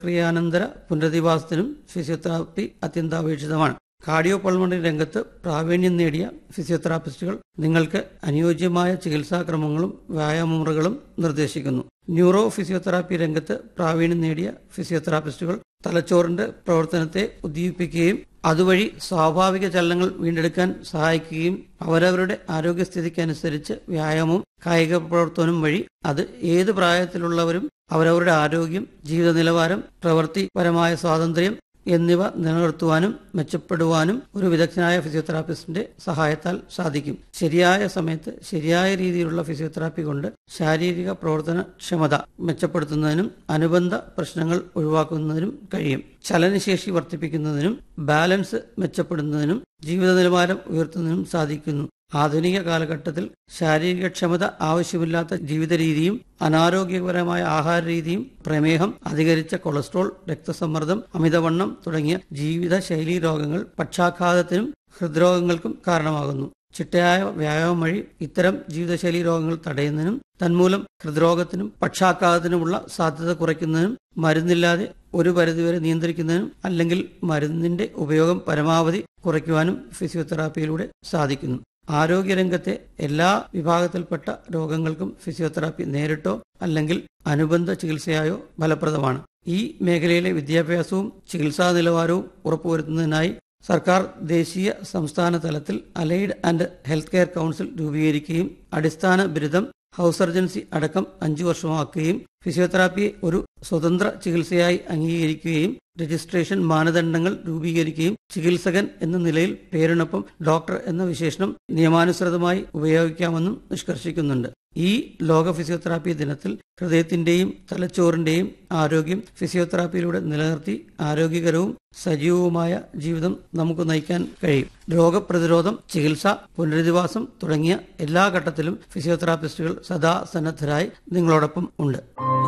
ശസ്ത്രക്രിയാനന്തര പുനരധിവാസത്തിനും ഫിസിയോതെറാപ്പി അത്യന്താപേക്ഷിതമാണ് cardio pulmonary രംഗത്ത് പ്രാവീണ്യം നേടിയ ഫിസിയോതെറാപ്പിസ്റ്റുകൾ നിങ്ങൾക്ക് അനുയോജ്യമായ ചികിത്സാക്രമങ്ങളും വ്യായാമമുറകളും നിർദ്ദേശിക്കുന്നു ന്യൂറോ ഫിസിയോതെറാപ്പി രംഗത്ത് പ്രാവീണ്യം നേടിയ ഫിസിയോതെറാപ്പിസ്റ്റുകൾ തലച്ചോറിന്റെ പ്രവർത്തനത്തെ ഉദ്ദീപിപ്പിക്കുകയും അതുവഴി സ്വാഭാവിക ചലനങ്ങൾ വീണ്ടെടുക്കാൻ സഹായിക്കുകയും അവരവരുടെ ആരോഗ്യസ്ഥിതിക്കനുസരിച്ച് വ്യായാമവും കായിക പ്രവർത്തനവും വഴി അത് ഏത് പ്രായത്തിലുള്ളവരും അവരവരുടെ ആരോഗ്യം ജീവിത നിലവാരം പ്രവൃത്തിപരമായ സ്വാതന്ത്ര്യം എന്നിവ നിലനിർത്തുവാനും മെച്ചപ്പെടുവാനും ഒരു വിദഗ്ധനായ ഫിസിയോതെറാപ്പിസ്റ്റിന്റെ സഹായത്താൽ സാധിക്കും ശരിയായ സമയത്ത് ശരിയായ രീതിയിലുള്ള ഫിസിയോതെറാപ്പി കൊണ്ട് ശാരീരിക പ്രവർത്തന ക്ഷമത മെച്ചപ്പെടുത്തുന്നതിനും അനുബന്ധ പ്രശ്നങ്ങൾ ഒഴിവാക്കുന്നതിനും കഴിയും ചലനശേഷി വർദ്ധിപ്പിക്കുന്നതിനും ബാലൻസ് മെച്ചപ്പെടുന്നതിനും ജീവിത നിലവാരം ഉയർത്തുന്നതിനും സാധിക്കുന്നു ആധുനിക കാലഘട്ടത്തിൽ ശാരീരികക്ഷമത ആവശ്യമില്ലാത്ത ജീവിത രീതിയും അനാരോഗ്യകരമായ ആഹാര രീതിയും പ്രമേഹം അധികരിച്ച കൊളസ്ട്രോൾ രക്തസമ്മർദ്ദം അമിതവണ്ണം തുടങ്ങിയ ജീവിതശൈലീ രോഗങ്ങൾ പക്ഷാഘാതത്തിനും ഹൃദ്രോഗങ്ങൾക്കും കാരണമാകുന്നു ചിട്ടയായ വ്യായാമം വഴി ഇത്തരം ജീവിതശൈലീ രോഗങ്ങൾ തടയുന്നതിനും തന്മൂലം ഹൃദ്രോഗത്തിനും പക്ഷാഘാതത്തിനുമുള്ള സാധ്യത കുറയ്ക്കുന്നതിനും മരുന്നില്ലാതെ ഒരു പരിധിവരെ നിയന്ത്രിക്കുന്നതിനും അല്ലെങ്കിൽ മരുന്നിന്റെ ഉപയോഗം പരമാവധി കുറയ്ക്കുവാനും ഫിസിയോതെറാപ്പിയിലൂടെ സാധിക്കുന്നു ആരോഗ്യരംഗത്തെ എല്ലാ വിഭാഗത്തിൽപ്പെട്ട രോഗങ്ങൾക്കും ഫിസിയോതെറാപ്പി നേരിട്ടോ അല്ലെങ്കിൽ അനുബന്ധ ചികിത്സയായോ ഫലപ്രദമാണ് ഈ മേഖലയിലെ വിദ്യാഭ്യാസവും ചികിത്സാ നിലവാരവും ഉറപ്പുവരുത്തുന്നതിനായി സർക്കാർ ദേശീയ സംസ്ഥാന തലത്തിൽ allied and health care council രൂപീകരിക്കുകയും അടിസ്ഥാന ബിരുദം ഹൗസ് സർജൻസി അടക്കം അഞ്ചു വർഷമാക്കുകയും ഫിസിയോതെറാപ്പിയെ ഒരു സ്വതന്ത്ര ചികിത്സയായി അംഗീകരിക്കുകയും രജിസ്ട്രേഷൻ മാനദണ്ഡങ്ങൾ രൂപീകരിക്കുകയും ചികിത്സകൻ എന്ന നിലയിൽ പേരിനൊപ്പം ഡോക്ടർ എന്ന വിശേഷണം നിയമാനുസൃതമായി ഉപയോഗിക്കാമെന്നും നിഷ്കർഷിക്കുന്നുണ്ട് ഈ ലോക ഫിസിയോതെറാപ്പി ദിനത്തിൽ ഹൃദയത്തിന്റെയും തലച്ചോറിന്റെയും ആരോഗ്യം ഫിസിയോതെറാപ്പിയിലൂടെ നിലനിർത്തി ആരോഗ്യകരവും സജീവവുമായ ജീവിതം നമുക്ക് നയിക്കാൻ കഴിയും രോഗപ്രതിരോധം ചികിത്സ പുനരധിവാസം തുടങ്ങിയ എല്ലാ ഘട്ടത്തിലും ഫിസിയോതെറാപ്പിസ്റ്റുകൾ സദാ സന്നദ്ധരായി നിങ്ങളോടൊപ്പം ഉണ്ട്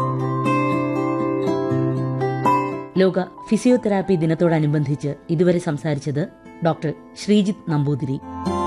ലോക ഫിസിയോതെറാപ്പി ദിനത്തോടനുബന്ധിച്ച് ഇതുവരെ സംസാരിച്ചത് ഡോക്ടർ ശ്രീജിത്ത് നമ്പൂതിരി